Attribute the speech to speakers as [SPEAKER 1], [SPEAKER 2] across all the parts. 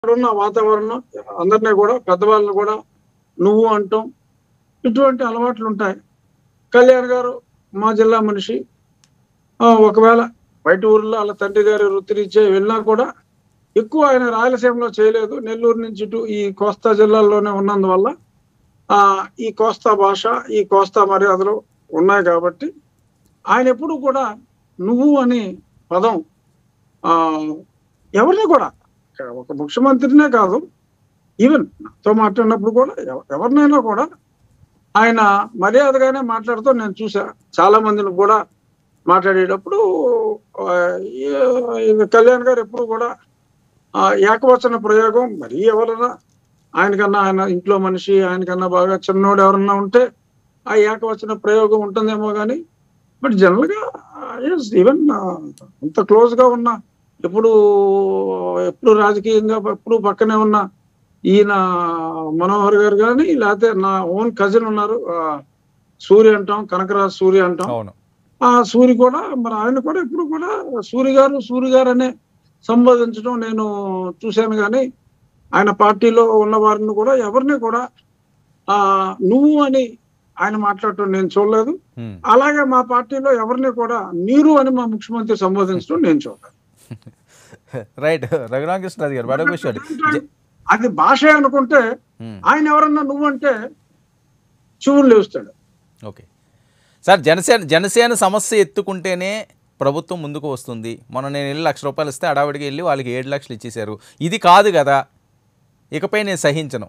[SPEAKER 1] ఇక్కడున్న వాతావరణం అందరినీ కూడా పెద్దవాళ్ళని కూడా నువ్వు అంటాం ఇటువంటి అలవాట్లు ఉంటాయి కళ్యాణ్ గారు మా జిల్లా మనిషి ఆ, ఒకవేళ బయట ఊర్లో వాళ్ళ తండ్రి గారి వృత్తిరీత్యా వెళ్ళినా కూడా ఎక్కువ ఆయన రాయలసీమలో చేయలేదు నెల్లూరు నుంచి ఇటు ఈ కోస్తా జిల్లాల్లోనే ఉన్నందువల్ల ఆ ఈ కోస్తా భాష ఈ కోస్తా మర్యాదలు ఉన్నాయి కాబట్టి ఆయన ఎప్పుడు కూడా నువ్వు అని పదం ఆ ఎవరిని కూడా ఒక ముఖ్యమంత్రినే కాదు ఈవెన్ నాతో మాట్లాడినప్పుడు కూడా ఎవ- ఎవరినైనా కూడా ఆయన మర్యాదగానే మాట్లాడుతూ నేను చూసా చాలా మందిని కూడా మాట్లాడేటప్పుడు ఆ, ఈ- ఈ కళ్యాణ్ గారు ఎప్పుడు కూడా ఆ ఏకవచన ప్రయోగం మరి ఎవరైనా ఆయనకన్నా ఆయన ఇంట్లో మనిషి ఆయనకన్నా బాగా చిన్నోడు ఎవరన్నా ఉంటే ఆ ఏకవచన ప్రయోగం ఉంటుందేమో కానీ బట్ జనరల్ గా ఈవెన్ అంత క్లోజ్ గా ఉన్న ఎప్పుడు ఎప్పుడు రాజకీయంగా ఎప్పుడు పక్కనే ఉన్న ఈయన మనోహర్ గారు కానీ లేకపోతే నా ఓన్ కజిన్ ఉన్నారు ఆ, సూర్య అంటాం కనకరాజ్ సూర్య అంటాం
[SPEAKER 2] అవును
[SPEAKER 1] ఆ సూరి కూడా మరి ఆయన కూడా ఎప్పుడు కూడా సూరి గారు సూరి గారు అనే సంబోధించడం నేను చూశాను కానీ ఆయన పార్టీలో ఉన్న వారిని కూడా ఎవరిని కూడా ఆ నువ్వు అని ఆయన మాట్లాడటం నేను చూడలేదు
[SPEAKER 2] ఉమ్.
[SPEAKER 1] అలాగే మా పార్టీలో ఎవరిని కూడా మీరు అని మా ముఖ్యమంత్రి సంబోధించడం నేను చూడలేదు
[SPEAKER 2] రైట్ రఘురామకృష్ణరాజు గారు మరొక విషయం జ-
[SPEAKER 1] అది భాష అనుకుంటే
[SPEAKER 2] ఉమ్.
[SPEAKER 1] ఆయన ఎవరన్నా నువ్వంటే చెవులు లేస్తాడు
[SPEAKER 2] ఓకే సార్ జనసేన జనసేన సమస్య ఎత్తుకుంటేనే ప్రభుత్వం ముందుకు వస్తుంది మొన్న నేను వెళ్ళి లక్ష రూపాయలు ఇస్తే అడావిడికి వెళ్ళి వాళ్ళకి ఏడు లక్షలు ఇచ్చేశారు ఇది కాదు కదా ఇకపై నేను సహించను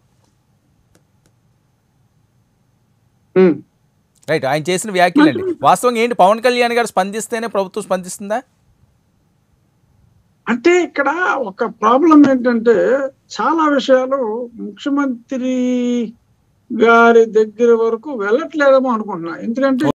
[SPEAKER 1] ఉమ్.
[SPEAKER 2] రైట్ ఆయన చేసిన వ్యాఖ్యలండి వాస్తవంగా ఏంటి పవన్ కళ్యాణ్ గారు స్పందిస్తేనే ప్రభుత్వం స్పందిస్తుందా
[SPEAKER 1] అంటే ఇక్కడ ఒక ప్రాబ్లం ఏంటంటే చాలా విషయాలు ముఖ్యమంత్రి గారి దగ్గర వరకు వెళ్ళట్లేదేమో అనుకుంటున్నా ఎందుకంటే